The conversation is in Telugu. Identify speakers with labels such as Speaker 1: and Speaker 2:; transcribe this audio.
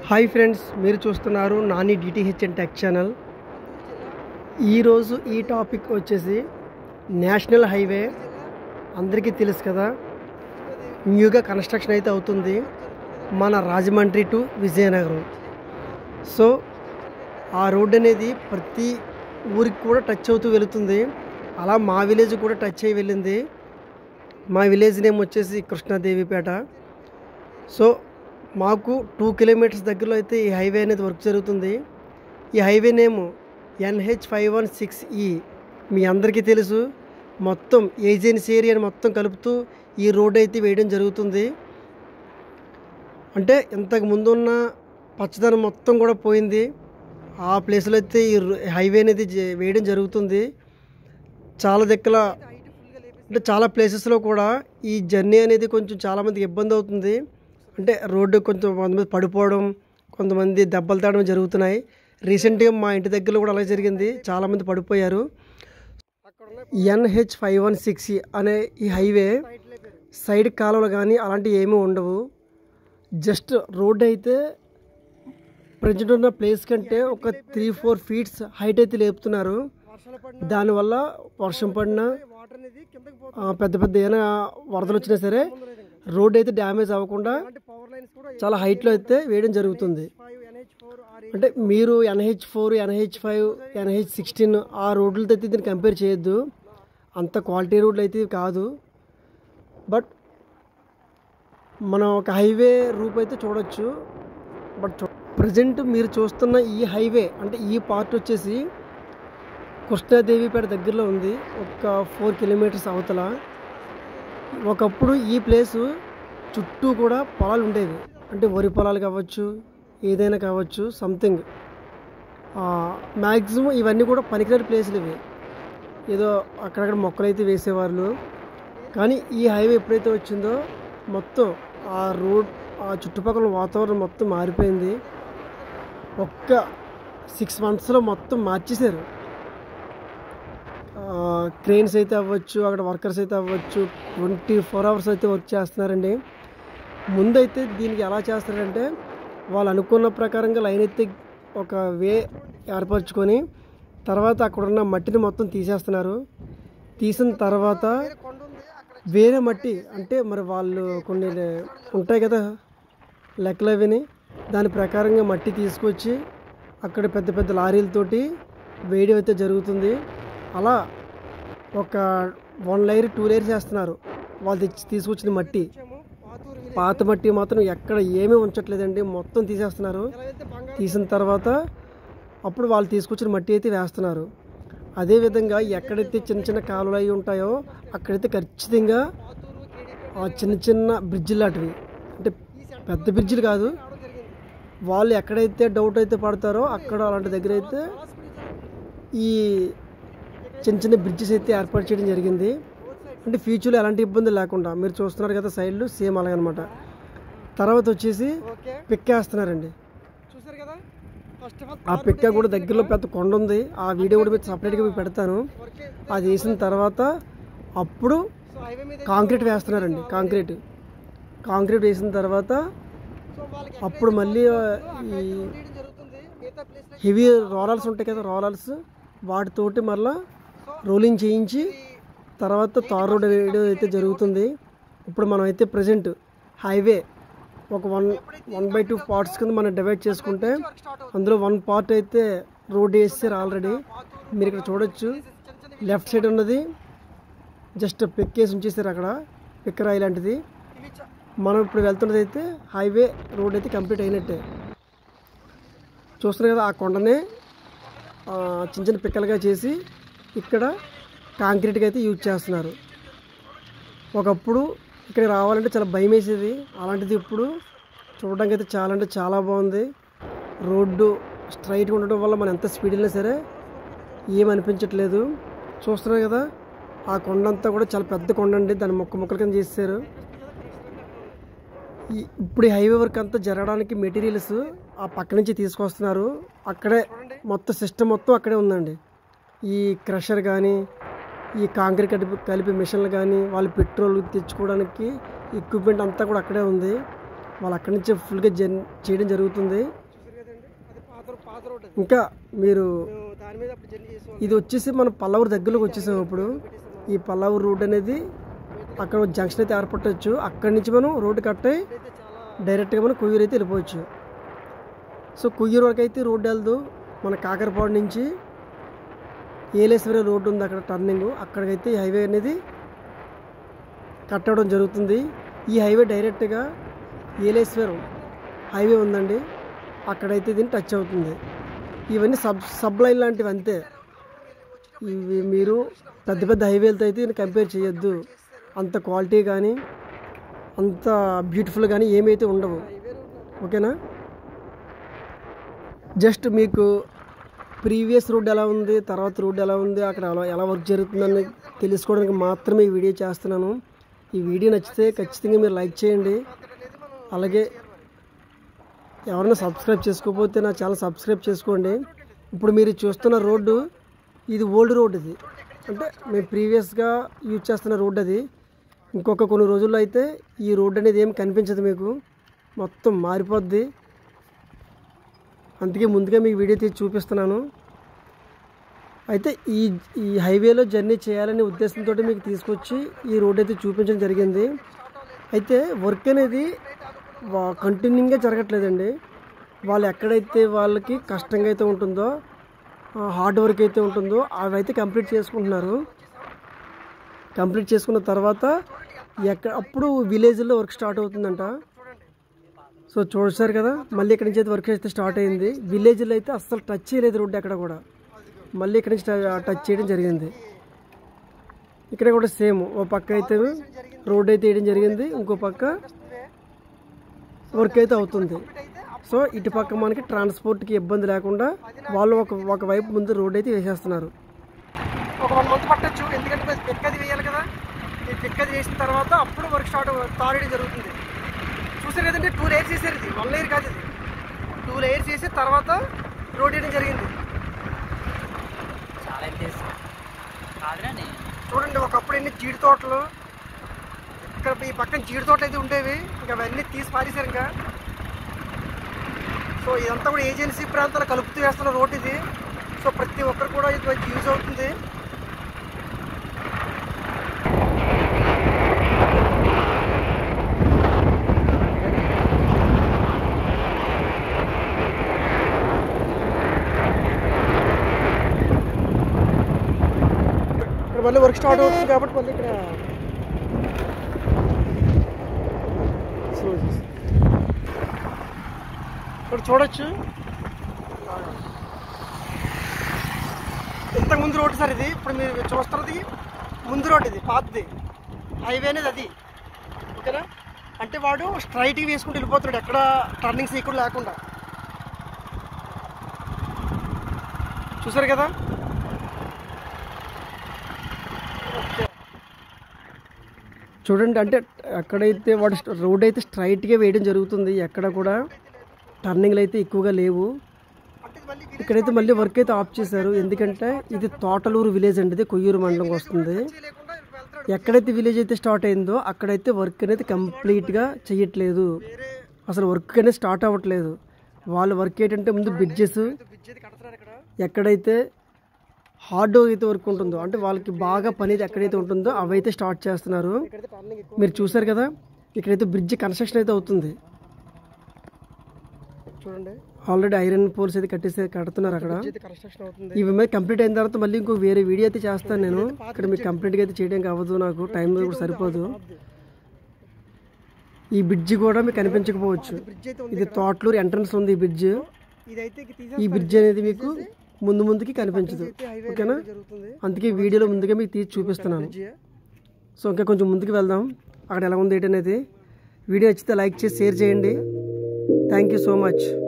Speaker 1: హాయ్ ఫ్రెండ్స్ మీరు చూస్తున్నారు Nani DTH and tech channel ఈరోజు ఈ టాపిక్ వచ్చేసి నేషనల్ హైవే అందరికీ తెలుసు కదా న్యూగా కన్స్ట్రక్షన్ అయితే అవుతుంది మన రాజమండ్రి టు విజయనగరం సో ఆ రోడ్ అనేది ప్రతి ఊరికి కూడా టచ్ అవుతూ వెళుతుంది అలా మా విలేజ్ కూడా టచ్ అయ్యి వెళ్ళింది మా విలేజ్ నేమ్ వచ్చేసి కృష్ణాదేవిపేట సో మాకు టూ కిలోమీటర్స్ దగ్గరలో అయితే ఈ హైవే అనేది వర్క్ జరుగుతుంది ఈ highway name NH five one six ఈ మీ అందరికీ తెలుసు మొత్తం ఏజెన్సీ ఏరియాని మొత్తం కలుపుతూ ఈ రోడ్ అయితే వేయడం జరుగుతుంది అంటే ఇంతకు ముందు ఉన్న పచ్చదనం మొత్తం కూడా పోయింది ఆ ప్లేస్లో అయితే ఈ రో- హైవే అనేది జే- వేయడం జరుగుతుంది చాలా దిక్కుల అంటే చాలా ప్లేసెస్లో కూడా ఈ జర్నీ అనేది కొంచెం చాలామందికి ఇబ్బంది అవుతుంది అంటే రోడ్డు కొంచెం కొంతమంది పడిపోవడం కొంతమంది దెబ్బలు తాడడం జరుగుతున్నాయి రీసెంట్గా మా ఇంటి దగ్గరలో కూడా అలా జరిగింది చాలామంది పడిపోయారు ఎన్హెచ్ ఫైవ్ వన్ సిక్స్ అనే ఈ హైవే సైడ్ కాలువలు కానీ అలాంటివి ఏమీ ఉండవు జస్ట్ రోడ్ అయితే ప్రజెంట్ ఉన్న ప్లేస్ కంటే ఒక త్రీ ఫోర్ ఫీట్స్ హైట్ అయితే లేపుతున్నారు దానివల్ల వర్షం పడినా ఆ, పెద్ద పెద్ద ఏమైనా వరదలు వచ్చినా సరే రోడ్ అయితే డ్యామేజ్ అవ్వకుండా చాలా హైట్లో అయితే వేయడం జరుగుతుంది అంటే మీరు NH four NH five NH sixteen ఆ రోడ్లతో అయితే దీన్ని కంపేర్ చేయొద్దు అంత క్వాలిటీ రోడ్లు అయితే ఇవి కాదు బట్ మనం ఒక హైవే రూప్ అయితే చూడొచ్చు బట్ ప్రజెంట్ మీరు చూస్తున్న ఈ హైవే అంటే ఈ పార్ట్ వచ్చేసి కృష్ణాదేవిపేట దగ్గరలో ఉంది ఒక ఫోర్ కిలోమీటర్స్ అవతల ఒకప్పుడు ఈ ప్లేసు చుట్టూ కూడా పొలాలు ఉండేవి అంటే వరి పొలాలు కావచ్చు ఏదైనా కావచ్చు సంథింగ్ మ్యాక్సిమం ఇవన్నీ కూడా పనికిరాని ప్లేసులు ఇవి ఏదో అక్కడక్కడ మొక్కలు అయితే వేసేవాళ్ళు కానీ ఈ హైవే ఎప్పుడైతే వచ్చిందో మొత్తం ఆ రోడ్ ఆ చుట్టుపక్కల వాతావరణం మొత్తం మారిపోయింది ఒక్క సిక్స్ మంత్స్లో మొత్తం మార్చేశారు క్రెయిన్స్ అయితే అవ్వచ్చు అక్కడ వర్కర్స్ అయితే అవ్వచ్చు ట్వంటీ ఫోర్ అవర్స్ అయితే వర్క్ చేస్తున్నారండి ముందైతే దీనికి ఎలా చేస్తారంటే వాళ్ళు అనుకున్న ప్రకారంగా లైన్ అయితే ఒక వే ఏర్పరచుకొని తర్వాత అక్కడ ఉన్న మట్టిని మొత్తం తీసేస్తున్నారు తీసిన తర్వాత వేరే మట్టి అంటే మరి వాళ్ళు కొన్ని ఉంటాయి కదా లెక్కలు అవిని దాని ప్రకారంగా మట్టి తీసుకొచ్చి అక్కడ పెద్ద పెద్ద లారీలతోటి వేయడం అయితే జరుగుతుంది అలా ఒక వన్ లేయర్ టూ లేయర్స్ చేస్తున్నారు వాళ్ళు తెచ్చి తీసుకొచ్చిన మట్టి పాత మట్టి మాత్రం ఎక్కడ ఏమీ ఉంచట్లేదండి మొత్తం తీసేస్తున్నారు తీసిన తర్వాత అప్పుడు వాళ్ళు తీసుకొచ్చిన మట్టి అయితే వేస్తున్నారు అదేవిధంగా ఎక్కడైతే చిన్న చిన్న కాలువలు అవి ఉంటాయో అక్కడైతే ఖచ్చితంగా ఆ చిన్న చిన్న బ్రిడ్జిలు లాంటివి అంటే పెద్ద బ్రిడ్జిలు కాదు వాళ్ళు ఎక్కడైతే డౌట్ అయితే పడతారో అక్కడ అలాంటి దగ్గర అయితే ఈ చిన్న చిన్న బ్రిడ్జెస్ అయితే ఏర్పాటు చేయడం జరిగింది అంటే ఫ్యూచర్లో ఎలాంటి ఇబ్బంది లేకుండా మీరు చూస్తున్నారు కదా సైడ్లు సేమ్ అలాగనమాట తర్వాత వచ్చేసి పిక్కేస్తున్నారండి
Speaker 2: చూసారు కదా ఫస్ట్ ఆఫ్ ఆల్
Speaker 1: ఆ పిక్క కూడా దగ్గరలో పెద్ద కొండ ఉంది ఆ వీడియో కూడా మీకు సపరేట్గా మీకు పెడతాను అది వేసిన తర్వాత అప్పుడు
Speaker 2: సో హైవే మీద
Speaker 1: కాంక్రీట్ వేస్తున్నారండి కాంక్రీట్ కాంక్రీట్ వేసిన తర్వాత
Speaker 2: సో వాళ్ళకి
Speaker 1: అప్పుడు మళ్ళీ ఆ, ఈ
Speaker 2: చేయడం జరుగుతుంది మిగతా ప్లేస్
Speaker 1: హెవీ రోలర్స్ ఉంటాయి కదా రోలర్స్ వాటితోటి మళ్ళా రోలింగ్ చేయించి తర్వాత తార్ రోడ్ వేయడం అయితే జరుగుతుంది ఇప్పుడు మనం అయితే ప్రజెంట్ హైవే ఒక one one by two parts కింద మనం డివైడ్ చేసుకుంటే అందులో వన్ పార్ట్ అయితే రోడ్ వేసారు ఆల్రెడీ మీరు ఇక్కడ చూడొచ్చు లెఫ్ట్ సైడ్ ఉన్నది జస్ట్ పిక్కేసి ఉంచేసారు అక్కడ పిక్కరా ఇలాంటిది
Speaker 2: ఇవి చ-
Speaker 1: మనం ఇప్పుడు వెళ్తున్నది అయితే హైవే రోడ్ అయితే కంప్లీట్ అయినట్టే చూస్తున్నారు కదా ఆ కొండనే ఆ, చిన్న చిన్న పిక్కలుగా చేసి ఇక్కడ కాంక్రీట్గా అయితే యూజ్ చేస్తున్నారు ఒకప్పుడు ఇక్కడికి రావాలంటే చాలా భయం వేసేది అలాంటిది ఇప్పుడు చూడడానికి అయితే చాలా అంటే చాలా బాగుంది రోడ్డు స్ట్రైట్గా ఉండడం వల్ల మనం ఎంత స్పీడ్ వెళ్ళినా సరే ఏం అనిపించట్లేదు చూస్తున్నారు కదా ఆ కొండ అంతా కూడా చాలా పెద్ద కొండ అండి దాన్ని మొక్క మొక్కల కింద చేశారు ఈ ఇప్పుడు ఈ హైవే వర్క్ అంతా జరగడానికి మెటీరియల్స్ ఆ పక్క నుంచి తీసుకొస్తున్నారు అక్కడే మొత్తం సిస్టమ్ మొత్తం అక్కడే ఉందండి ఈ క్రషర్ కానీ ఈ కాంక్రీట్ కలిపి కలిపి మిషన్లు కానీ వాళ్ళు పెట్రోల్ తెచ్చుకోవడానికి ఎక్విప్మెంట్ అంతా కూడా అక్కడే ఉంది వాళ్ళు అక్కడి నుంచే ఫుల్గా జర్నీ చేయడం జరుగుతుంది
Speaker 2: చూసారు కదండి అది పాత పాత రోడ్ అది
Speaker 1: ఇంకా మీరు
Speaker 2: మేము దాని మీద అప్పుడు జర్నీ చేసాం
Speaker 1: ఇది వచ్చేసి మనం పల్లవూరు దగ్గరలోకి వచ్చేసాం ఇప్పుడు ఈ పల్లవూరు రూట్ అనేది అక్కడ ఒక జంక్షన్ అయితే ఏర్పట్టవచ్చు అక్కడి నుంచి మనం రోడ్డు కట్ అయ్యి
Speaker 2: అయితే చాలా
Speaker 1: డైరెక్ట్గా మనం కుయ్యూరు అయితే వెళ్ళిపోవచ్చు సో కుయ్యూరు వరకు అయితే రోడ్డు వెళ్దు మన కాకరపాడు నుంచి ఏలేశ్వరి రోడ్డు ఉంది అక్కడ టర్నింగ్ అక్కడికైతే ఈ హైవే అనేది కట్ అవ్వడం జరుగుతుంది ఈ హైవే డైరెక్ట్గా ఏలేశ్వరం హైవే ఉందండి అక్కడైతే దీన్ని టచ్ అవుతుంది ఇవన్నీ సబ్ సబ్ లైన్ లాంటివి అంతే ఇవి మీరు పెద్ద పెద్ద హైవేలతో అయితే దీన్ని కంపేర్ చేయొద్దు అంత క్వాలిటీ కానీ అంత బ్యూటిఫుల్ కానీ ఏమైతే ఉండవు ఓకేనా జస్ట్ మీకు ప్రీవియస్ రోడ్ ఎలా ఉంది తర్వాత రోడ్ ఎలా ఉంది అక్కడ ఎలా ఎలా వర్క్ జరుగుతుందని తెలుసుకోవడానికి మాత్రమే ఈ వీడియో చేస్తున్నాను ఈ వీడియో నచ్చితే ఖచ్చితంగా మీరు లైక్ చేయండి అలాగే ఎవరైనా సబ్స్క్రైబ్ చేసుకోకపోతే నా ఛానల్ సబ్స్క్రైబ్ చేసుకోండి ఇప్పుడు మీరు చూస్తున్న రోడ్డు ఇది ఓల్డ్ రోడ్ ఇది అంటే మేము ప్రీవియస్గా యూజ్ చేస్తున్న రోడ్ అది ఇంకొక కొన్ని రోజుల్లో అయితే ఈ రోడ్ అనేది ఏం కనిపించదు మీకు మొత్తం మారిపోద్ది అందుకే ముందుగా మీకు వీడియో తీసి చూపిస్తున్నాను అయితే ఈ ఈ హైవేలో జర్నీ చేయాలనే ఉద్దేశంతో మీకు తీసుకొచ్చి ఈ రోడ్ అయితే చూపించడం జరిగింది అయితే వర్క్ అనేది కంటిన్యూగా జరగట్లేదండి వాళ్ళు ఎక్కడైతే వాళ్ళకి కష్టంగా అయితే ఉంటుందో హార్డ్ వర్క్ అయితే ఉంటుందో అవి అయితే కంప్లీట్ చేసుకుంటున్నారు కంప్లీట్ చేసుకున్న తర్వాత ఎక్కడ అప్పుడు విలేజ్లో వర్క్ స్టార్ట్ అవుతుందంట సో చూసారు కదా మళ్ళీ ఇక్కడ నుంచి అయితే వర్క్ అయితే స్టార్ట్ అయింది విలేజ్లో అయితే అస్సలు టచ్ చేయలేదు రోడ్డు ఎక్కడ కూడా మళ్ళీ ఇక్కడ నుంచి టచ్ చేయడం జరిగింది ఇక్కడ కూడా సేమ్ ఓ పక్క అయితే రోడ్ అయితే వేయడం జరిగింది ఇంకో పక్క వర్క్ అయితే అవుతుంది సో ఇటు పక్క మనకి ట్రాన్స్పోర్ట్కి ఇబ్బంది లేకుండా వాళ్ళు ఒక ఒక వైపు ముందు రోడ్ అయితే వేసేస్తున్నారు
Speaker 2: ఒక వన్ మంత్ పట్టొచ్చు ఎందుకంటే పిక్ అది వేయాలి కదా ఈ పిక్ అది వేసిన తర్వాత అప్పుడు వర్క్ స్టార్ట్ తారేయడం జరుగుతుంది చూసారు కదండి టూ లేయర్స్ వేసారు ఇది వన్ లేయర్ కాదు ఇది టూ లేయర్స్ వేసి తర్వాత రోడ్ వేయడం జరిగింది
Speaker 3: చాలా ఎత్తేసి కాదురండి
Speaker 2: చూడండి ఒకప్పుడు ఎన్ని జీడి తోటలు ఇక్కడ ఈ పక్కన జీడి తోటలు అయితే ఉండేవి ఇంకా అవన్నీ తీసి పారేశారు ఇంకా సో ఇదంతా కూడా ఏజెన్సీ ప్రాంతాలు కలుపుతూ వేస్తున్న రోడ్ ఇది సో ప్రతి ఒక్కరు కూడా ఇది మంచి యూజ్ అవుతుంది ఇక్కడ మళ్ళీ వర్క్ స్టార్ట్ అవుతుంది కాబట్టి మళ్ళీ ఇక్కడ slow చేసి. ఇక్కడ చూడొచ్చు ఇంతకు ముందు రోడ్డు సార్ ఇది ఇప్పుడు మీరు చూస్తున్నది ముందు రోడ్ ఇది పాతది హైవే అనేది అది ఓకేనా అంటే వాడు స్ట్రైట్గా వేసుకుంటూ వెళ్ళిపోతున్నాడు ఎక్కడ టర్నింగ్ సీకుడు లేకుండా చూసారు కదా
Speaker 1: చూడండి అంటే అక్కడైతే వాడు రోడ్ అయితే స్ట్రైట్గా వేయడం జరుగుతుంది ఎక్కడ కూడా టర్నింగ్లు అయితే ఎక్కువగా లేవు
Speaker 2: అంటే ఇది మళ్ళీ
Speaker 1: ఇక్కడైతే మళ్ళీ వర్క్ అయితే ఆఫ్ చేశారు ఎందుకంటే ఇది తోటలూరు విలేజ్ అండి ఇది కొయ్యూరు మండలంకి వస్తుంది
Speaker 2: విలేజ్ లేకుండా వెళ్తాడు
Speaker 1: ఎక్కడైతే విలేజ్ అయితే స్టార్ట్ అయిందో అక్కడైతే వర్క్ అనేది కంప్లీట్గా చేయట్లేదు
Speaker 2: వేరే
Speaker 1: అసలు వర్క్ అనేది స్టార్ట్ అవ్వట్లేదు వాళ్ళ వర్క్ ఏంటంటే ముందు బ్రిడ్జెస్
Speaker 2: బ్రిడ్జ్ అయితే కడుతున్నారు ఇక్కడ
Speaker 1: ఎక్కడైతే హార్డ్ అయితే వర్క్ ఉంటుందో అంటే వాళ్ళకి బాగా పని అయితే ఎక్కడైతే ఉంటుందో అవైతే స్టార్ట్ చేస్తున్నారు
Speaker 2: ఇక్కడైతే టర్నింగ్ ఎక్కువ
Speaker 1: మీరు చూసారు కదా ఇక్కడైతే బ్రిడ్జ్ కన్స్ట్రక్షన్ అయితే అవుతుంది
Speaker 2: చూడండి
Speaker 1: ఆల్రెడీ ఐరన్ పోల్స్ అయితే కట్టేసి కడుతున్నారు అక్కడ
Speaker 2: బ్రిడ్జ్ అయితే కన్స్ట్రక్షన్ అవుతుంది
Speaker 1: ఇవి మీద కంప్లీట్ అయిన తర్వాత మళ్ళీ ఇంకో వేరే వీడియో అయితే చేస్తాను నేను ఇక్కడ మీకు కంప్లీట్గా అయితే చేయడానికి అవ్వదు నాకు టైం కూడా సరిపోదు ఈ బ్రిడ్జ్ కూడా మీకు కనిపించకపోవచ్చు
Speaker 2: బ్రిడ్జ్ అయితే ఉంది
Speaker 1: ఇది తోటలూరు ఎంట్రన్స్ ఉంది ఈ బ్రిడ్జ్
Speaker 2: ఇదైతే ఇక
Speaker 1: ఈ
Speaker 2: తీసేస్తే
Speaker 1: బ్రిడ్జ్ అనేది మీకు ముందు ముందుకి కనిపించదు
Speaker 2: హైవే
Speaker 1: ఓకేనా
Speaker 2: జరుగుతుంది
Speaker 1: అందుకే వీడియోలో ముందుగా మీకు తీసి చూపిస్తున్నాను
Speaker 2: బ్రిడ్జ్
Speaker 1: సో ఇంకా కొంచెం ముందుకు వెళ్దాం అక్కడ ఎలా ఉంది ఏంటి అనేది వీడియో నచ్చితే లైక్ చేసి షేర్ చేయండి థ్యాంక్ యూ సో మచ్